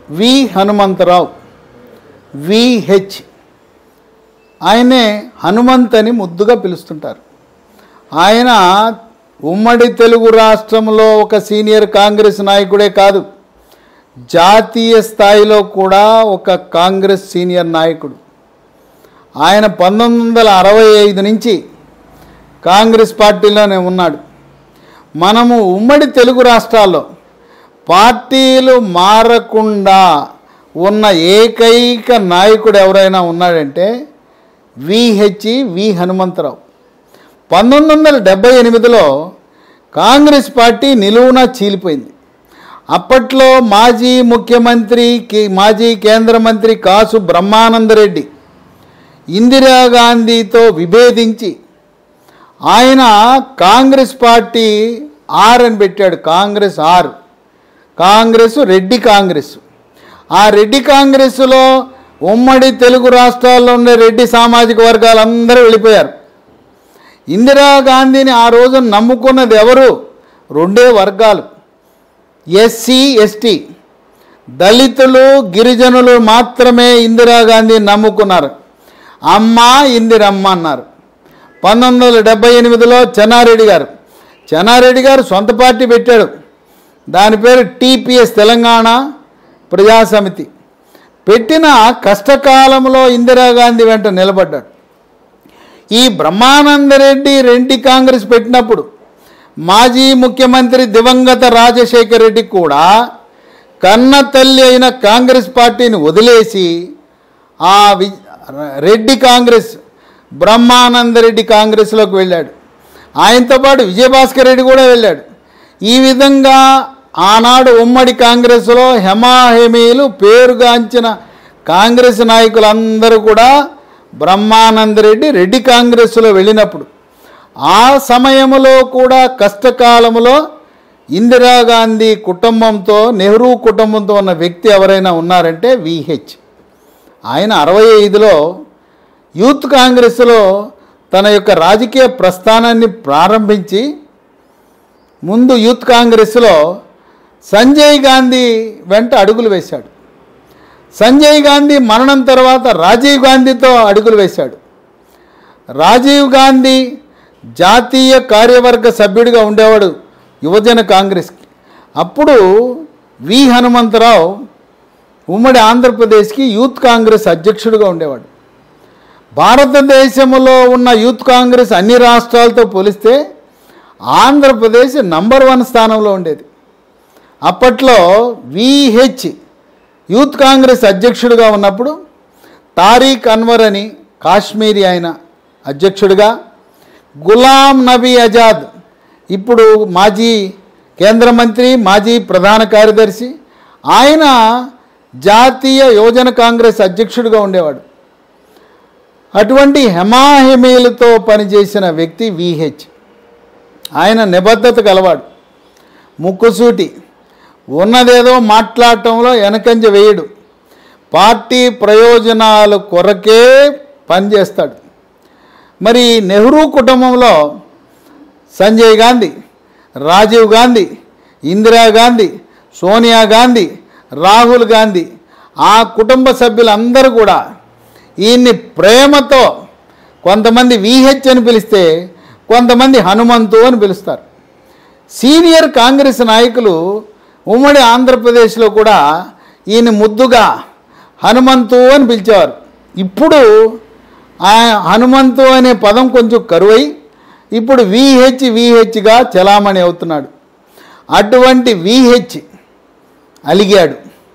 వి Hanumantharao VH ఆయనే హనుమంత్ అని ముద్దుగా పిలుస్తుంటారు ఆయన ఉమ్మడి తెలుగు రాష్ట్రంలో ఒక సీనియర్ కాంగ్రెస్ నాయకుడే కాదు జాతీయ స్థాయిలో కూడా ఒక కాంగ్రెస్ సీనియర్ నాయకుడు ఆయన పంతొమ్మిది వందల అరవై ఐదు నుంచి కాంగ్రెస్ పార్టీలోనే ఉన్నాడు మనము ఉమ్మడి తెలుగు రాష్ట్రాల్లో పార్టీలు మారకుండా ఉన్న ఏకైక నాయకుడు ఎవరైనా ఉన్నాడంటే విహెచ్ వి హనుమంతరావు పంతొమ్మిది వందల డెబ్బై ఎనిమిదిలో కాంగ్రెస్ పార్టీ నిలువున చీలిపోయింది అప్పట్లో మాజీ ముఖ్యమంత్రి కే- మాజీ కేంద్ర మంత్రి కాసు బ్రహ్మానందరెడ్డి ఇందిరాగాంధీతో విభేదించి ఆయన కాంగ్రెస్ పార్టీ ఆర్ అని పెట్టాడు కాంగ్రెస్ ఆర్ కాంగ్రెస్ రెడ్డి కాంగ్రెస్ ఆ రెడ్డి కాంగ్రెస్లో ఉమ్మడి తెలుగు రాష్ట్రాల్లో ఉండే రెడ్డి సామాజిక వర్గాలు అందరూ వెళ్ళిపోయారు ఇందిరాగాంధీని ఆ రోజు నమ్ముకున్నది ఎవరు రెండే వర్గాలు ఎస్సీ ఎస్టీ దళితులు గిరిజనులు మాత్రమే ఇందిరాగాంధీ నమ్ముకున్నారు అమ్మ ఇందిరమ్మ అన్నారు పంతొమ్మిది వందల డెబ్బై ఎనిమిదిలో చెన్నారెడ్డి గారు చెన్నారెడ్డి గారు సొంత పార్టీ పెట్టాడు దాని పేరు టీపీఎస్ తెలంగాణ ప్రజాసమితి పెట్టిన కష్టకాలంలో ఇందిరాగాంధీ వెంట నిలబడ్డాడు ఈ బ్రహ్మానందరెడ్డి రెడ్డి కాంగ్రెస్ పెట్టినప్పుడు మాజీ ముఖ్యమంత్రి దివంగత రాజశేఖర రెడ్డి కూడా కన్న తల్లి అయిన కాంగ్రెస్ పార్టీని వదిలేసి ఆ వి రెడ్డి కాంగ్రెస్ బ్రహ్మానందరెడ్డి కాంగ్రెస్లోకి వెళ్ళాడు ఆయనతో పాటు విజయభాస్కర్ రెడ్డి కూడా వెళ్ళాడు ఈ విధంగా ఆనాడు ఉమ్మడి కాంగ్రెస్లో హెమాహెమీలు పేరుగాంచిన కాంగ్రెస్ నాయకులందరూ కూడా బ్రహ్మానందరెడ్డి రెడ్డి కాంగ్రెస్లో వెళ్ళినప్పుడు ఆ సమయంలో కూడా కష్టకాలంలో ఇందిరాగాంధీ కుటుంబంతో నెహ్రూ కుటుంబంతో ఉన్న వ్యక్తి ఎవరైనా ఉన్నారంటే విహెచ్ ఆయన అరవై ఐదులో యూత్ కాంగ్రెస్లో తన యొక్క రాజకీయ ప్రస్థానాన్ని ప్రారంభించి ముందు యూత్ కాంగ్రెస్లో సంజయ్ గాంధీ వెంట అడుగులు వేశాడు సంజయ్ గాంధీ మరణం తర్వాత రాజీవ్ గాంధీతో అడుగులు వేశాడు రాజీవ్ గాంధీ జాతీయ కార్యవర్గ సభ్యుడిగా ఉండేవాడు యువజన కాంగ్రెస్కి అప్పుడు వి హనుమంతరావు ఉమ్మడి ఆంధ్రప్రదేశ్కి యూత్ కాంగ్రెస్ అధ్యక్షుడిగా ఉండేవాడు భారతదేశంలో ఉన్న యూత్ కాంగ్రెస్ అన్ని రాష్ట్రాలతో పోలిస్తే ఆంధ్రప్రదేశ్ నంబర్ వన్ స్థానంలో ఉండేది అప్పట్లో విహెచ్ యూత్ కాంగ్రెస్ అధ్యక్షుడిగా ఉన్నప్పుడు తారీఖ్ అన్వర్ అని కాశ్మీరీ ఆయన అధ్యక్షుడిగా గులాం నబీ ఆజాద్ ఇప్పుడు మాజీ కేంద్ర మంత్రి మాజీ ప్రధాన కార్యదర్శి ఆయన జాతీయ యువజన కాంగ్రెస్ అధ్యక్షుడిగా ఉండేవాడు అటువంటి హెమాహెమీలతో పనిచేసిన వ్యక్తి విహెచ్ ఆయన నిబద్ధత గలవాడు ముక్కుసూటి ఉన్నదేదో మాట్లాడటంలో వెనకంజ వేయడు పార్టీ ప్రయోజనాల కొరకే పనిచేస్తాడు మరి నెహ్రూ కుటుంబంలో సంజయ్ గాంధీ రాజీవ్ గాంధీ ఇందిరాగాంధీ సోనియా గాంధీ రాహుల్ గాంధీ ఆ కుటుంబ సభ్యులందరూ కూడా ఈయన్ని ప్రేమతో కొంతమంది విహెచ్ అని పిలిస్తే కొంతమంది హనుమంతు అని పిలుస్తారు సీనియర్ కాంగ్రెస్ నాయకులు ఉమ్మడి ఆంధ్రప్రదేశ్లో కూడా ఈయన ముద్దుగా హనుమంతు అని పిలిచేవారు ఇప్పుడు ఆ హనుమంతు అనే పదం కొంచెం కరువై ఇప్పుడు విహెచ్ విహెచ్గా చలామణి అవుతున్నాడు అటువంటి విహెచ్ అలిగాడు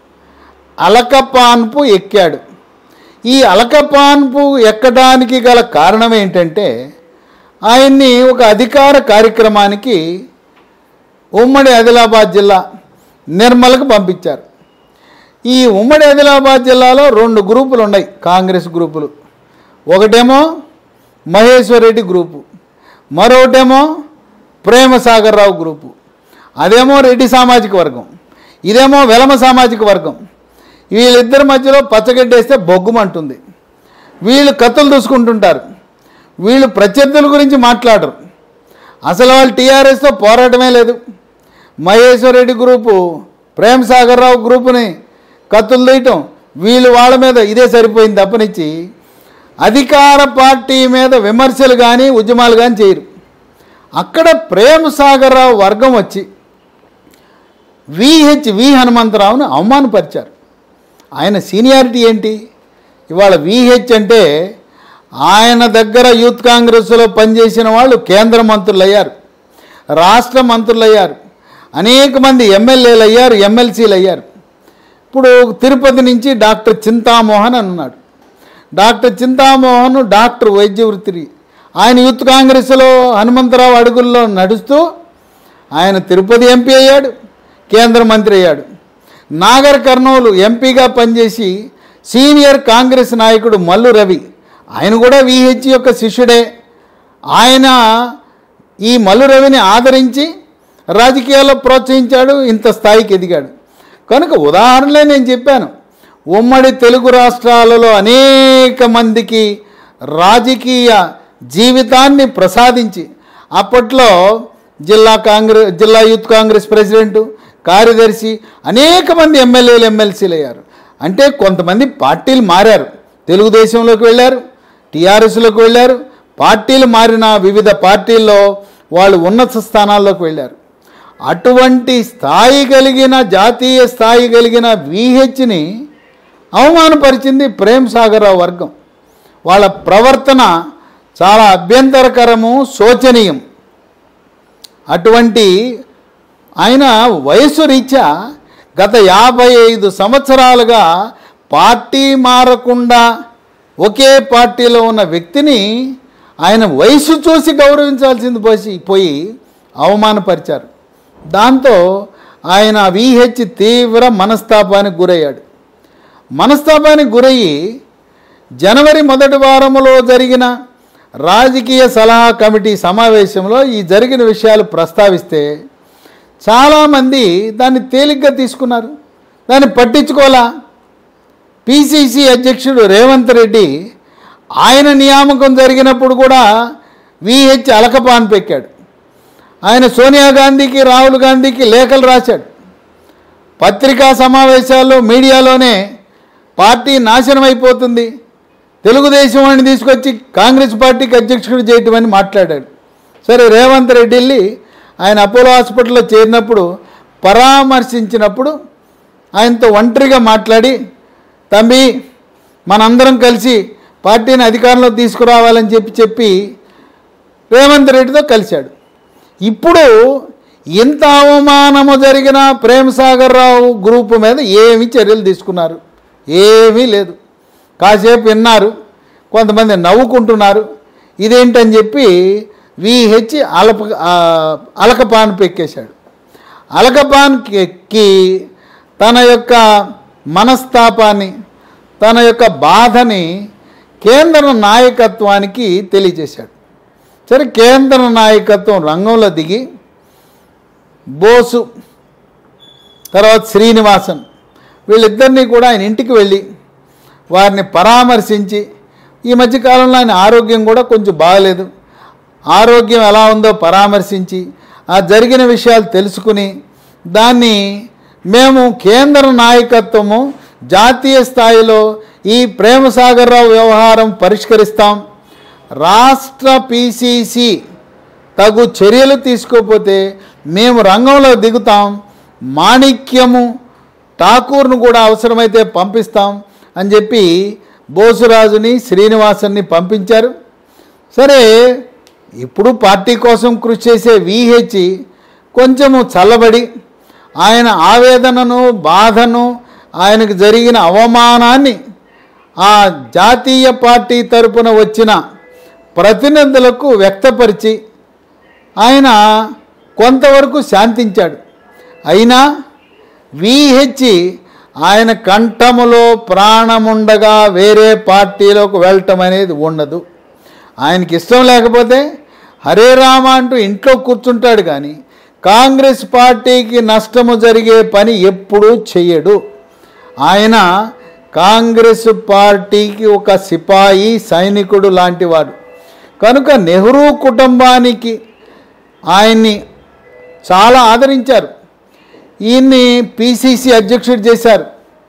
అలకపాన్పు ఎక్కాడు ఈ అలకపాన్పు ఎక్కడానికి గల కారణం ఏంటంటే ఆయన్ని ఒక అధికార కార్యక్రమానికి ఉమ్మడి ఆదిలాబాద్ జిల్లా నిర్మల్కు పంపించారు ఈ ఉమ్మడి ఆదిలాబాద్ జిల్లాలో రెండు గ్రూపులు ఉన్నాయి కాంగ్రెస్ గ్రూపులు ఒకటేమో మహేశ్వర్ రెడ్డి గ్రూపు మరొకటేమో ప్రేమసాగర్ రావు గ్రూపు అదేమో రెడ్డి సామాజిక వర్గం ఇదేమో వెలమ సామాజిక వర్గం వీళ్ళిద్దరి మధ్యలో పచ్చగడ్డేస్తే బొగ్గుమంటుంది వీళ్ళు కత్తులు దూసుకుంటుంటారు వీళ్ళు ప్రత్యర్థుల గురించి మాట్లాడరు అసలు వాళ్ళు టీఆర్ఎస్తో పోరాటమే లేదు మహేశ్వర్ రెడ్డి గ్రూపు ప్రేమ్ సాగర్ రావు గ్రూపుని కత్తులు తీయటం వీళ్ళు వాళ్ళ మీద ఇదే సరిపోయింది తప్పనిచ్చి అధికార పార్టీ మీద విమర్శలు కానీ ఉద్యమాలు కానీ చేయరు అక్కడ ప్రేమ్ సాగర్ రావు వర్గం వచ్చి విహెచ్ వి హనుమంతరావును అవమానపరిచారు ఆయన సీనియారిటీ ఏంటి ఇవాళ విహెచ్ అంటే ఆయన దగ్గర యూత్ కాంగ్రెస్లో పనిచేసిన వాళ్ళు కేంద్ర మంత్రులు అయ్యారు రాష్ట్ర మంత్రులు అయ్యారు అనేక మంది ఎమ్మెల్యేలు అయ్యారు ఎమ్మెల్సీలు అయ్యారు ఇప్పుడు తిరుపతి నుంచి డాక్టర్ చింతామోహన్ అని ఉన్నాడు డాక్టర్ చింతామోహన్ డాక్టర్ వైద్య వృత్తి ఆయన యూత్ కాంగ్రెస్లో హనుమంతరావు అడుగుల్లో నడుస్తూ ఆయన తిరుపతి ఎంపీ అయ్యాడు కేంద్ర మంత్రి అయ్యాడు నాగర్ కర్నూలు ఎంపీగా పనిచేసి సీనియర్ కాంగ్రెస్ నాయకుడు మల్లు రవి ఆయన కూడా విహెచ్ యొక్క శిష్యుడే ఆయన ఈ మల్లు రవిని ఆదరించి రాజకీయాల్లో ప్రోత్సహించాడు ఇంత స్థాయికి ఎదిగాడు కనుక ఉదాహరణలే నేను చెప్పాను ఉమ్మడి తెలుగు రాష్ట్రాలలో అనేక మందికి రాజకీయ జీవితాన్ని ప్రసాదించి అప్పట్లో జిల్లా కాంగ్రెస్ జిల్లా యూత్ కాంగ్రెస్ ప్రెసిడెంట్ కార్యదర్శి అనేక మంది ఎమ్మెల్యేలు ఎమ్మెల్సీలు అయ్యారు అంటే కొంతమంది పార్టీలు మారారు తెలుగుదేశంలోకి వెళ్ళారు టీఆర్ఎస్లోకి వెళ్ళారు పార్టీలు మారిన వివిధ పార్టీల్లో వాళ్ళు ఉన్నత స్థానాల్లోకి వెళ్ళారు అటువంటి స్థాయి కలిగిన జాతీయ స్థాయి కలిగిన విహెచ్ని అవమానపరిచింది ప్రేమ్ సాగర్రావు వర్గం వాళ్ళ ప్రవర్తన చాలా అభ్యంతరకరము శోచనీయం అటువంటి ఆయన వయసు రీత్యా గత యాభై ఐదు సంవత్సరాలుగా పార్టీ మారకుండా ఒకే పార్టీలో ఉన్న వ్యక్తిని ఆయన వయసు చూసి గౌరవించాల్సింది పోసి పోయి అవమానపరిచారు దాంతో ఆయన విహెచ్ తీవ్ర మనస్తాపానికి గురయ్యాడు మనస్తాపానికి గురయ్యి జనవరి మొదటి వారంలో జరిగిన రాజకీయ సలహా కమిటీ సమావేశంలో ఈ జరిగిన విషయాలు ప్రస్తావిస్తే చాలామంది దాన్ని తేలిగ్గా తీసుకున్నారు దాన్ని పట్టించుకోలా పిసిసి అధ్యక్షుడు రేవంత్ రెడ్డి ఆయన నియామకం జరిగినప్పుడు కూడా విహెచ్ అలకపాన్ పెక్కాడు ఆయన సోనియా గాంధీకి రాహుల్ గాంధీకి లేఖలు రాశాడు పత్రికా సమావేశాల్లో మీడియాలోనే పార్టీ నాశనం అయిపోతుంది తెలుగుదేశం వాడిని తీసుకొచ్చి కాంగ్రెస్ పార్టీకి అధ్యక్షుడు చేయటం అని మాట్లాడాడు సరే రేవంత్ రెడ్డి వెళ్ళి ఆయన అపోలో హాస్పిటల్లో చేరినప్పుడు పరామర్శించినప్పుడు ఆయనతో ఒంటరిగా మాట్లాడి తమ్మి మనందరం కలిసి పార్టీని అధికారంలో తీసుకురావాలని చెప్పి చెప్పి రేవంత్ రెడ్డితో కలిశాడు ఇప్పుడు ఇంత అవమానము జరిగిన ప్రేమ్ సాగర్ రావు గ్రూపు మీద ఏమి చర్యలు తీసుకున్నారు ఏమీ లేదు కాసేపు విన్నారు కొంతమంది నవ్వుకుంటున్నారు ఇదేంటని చెప్పి విహెచ్ అలప ఆ, అలకపాన్ పెక్కేశాడు అలకపాన్ ఎక్కి తన యొక్క మనస్తాపాన్ని తన యొక్క బాధని కేంద్ర నాయకత్వానికి తెలియజేశాడు సరే కేంద్ర నాయకత్వం రంగంలో దిగి బోసు తర్వాత శ్రీనివాసన్ వీళ్ళిద్దరినీ కూడా ఆయన ఇంటికి వెళ్ళి వారిని పరామర్శించి ఈ మధ్యకాలంలో ఆయన ఆరోగ్యం కూడా కొంచెం బాగలేదు ఆరోగ్యం ఎలా ఉందో పరామర్శించి ఆ జరిగిన విషయాలు తెలుసుకుని దాన్ని మేము కేంద్ర నాయకత్వము జాతీయ స్థాయిలో ఈ ప్రేమసాగర్రావు వ్యవహారం పరిష్కరిస్తాం రాష్ట్ర పిసిసి తగు చర్యలు తీసుకోకపోతే మేము రంగంలో దిగుతాం మాణిక్యము ఠాకూర్ను కూడా అవసరమైతే పంపిస్తాం అని చెప్పి బోసురాజుని శ్రీనివాసన్ని పంపించారు సరే ఇప్పుడు పార్టీ కోసం కృషి చేసే విహెచ్ కొంచెము చల్లబడి ఆయన ఆవేదనను బాధను ఆయనకు జరిగిన అవమానాన్ని ఆ జాతీయ పార్టీ తరపున వచ్చిన ప్రతినిధులకు వ్యక్తపరిచి ఆయన కొంతవరకు శాంతించాడు అయినా విహెచ్ ఆయన కంఠములో ప్రాణముండగా వేరే పార్టీలోకి వెళ్ళటం అనేది ఉండదు ఆయనకి ఇష్టం లేకపోతే హరే రామ అంటూ ఇంట్లో కూర్చుంటాడు కానీ కాంగ్రెస్ పార్టీకి నష్టము జరిగే పని ఎప్పుడూ చెయ్యడు ఆయన కాంగ్రెస్ పార్టీకి ఒక సిపాయి సైనికుడు లాంటివాడు కనుక నెహ్రూ కుటుంబానికి ఆయన్ని చాలా ఆదరించారు ఈయన్ని పిసిసి అధ్యక్షుడు చేశారు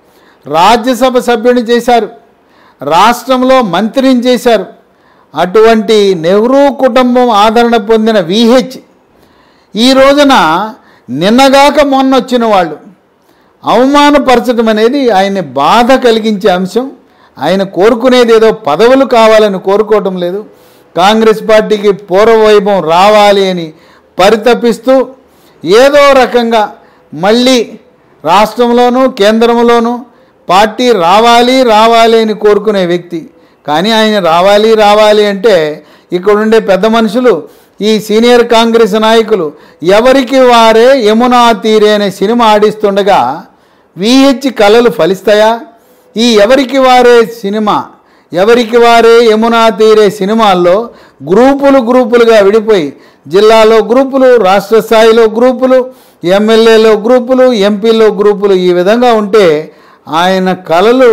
రాజ్యసభ సభ్యుని చేశారు రాష్ట్రంలో మంత్రిని చేశారు అటువంటి నెహ్రూ కుటుంబం ఆదరణ పొందిన విహెచ్ ఈ రోజున నిన్నగాక మొన్న వచ్చిన వాళ్ళు అవమానపరచడం అనేది ఆయన్ని బాధ కలిగించే అంశం ఆయన కోరుకునేది ఏదో పదవులు కావాలని కోరుకోవటం లేదు కాంగ్రెస్ పార్టీకి పూర్వవైభవం రావాలి అని పరితపిస్తూ ఏదో రకంగా మళ్ళీ రాష్ట్రంలోనూ కేంద్రంలోనూ పార్టీ రావాలి రావాలి అని కోరుకునే వ్యక్తి కానీ ఆయన రావాలి రావాలి అంటే ఇక్కడుండే పెద్ద మనుషులు ఈ సీనియర్ కాంగ్రెస్ నాయకులు ఎవరికి వారే యమునా తీరే అనే సినిమా ఆడిస్తుండగా విహెచ్ కళలు ఫలిస్తాయా ఈ ఎవరికి వారే సినిమా ఎవరికి వారే యమునా తీరే సినిమాల్లో గ్రూపులు గ్రూపులుగా విడిపోయి జిల్లాలో గ్రూపులు రాష్ట్ర స్థాయిలో గ్రూపులు ఎమ్మెల్యేలో గ్రూపులు ఎంపీలో గ్రూపులు ఈ విధంగా ఉంటే ఆయన కళలు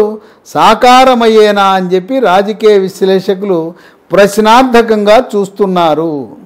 సాకారమయ్యేనా అని చెప్పి రాజకీయ విశ్లేషకులు ప్రశ్నార్థకంగా చూస్తున్నారు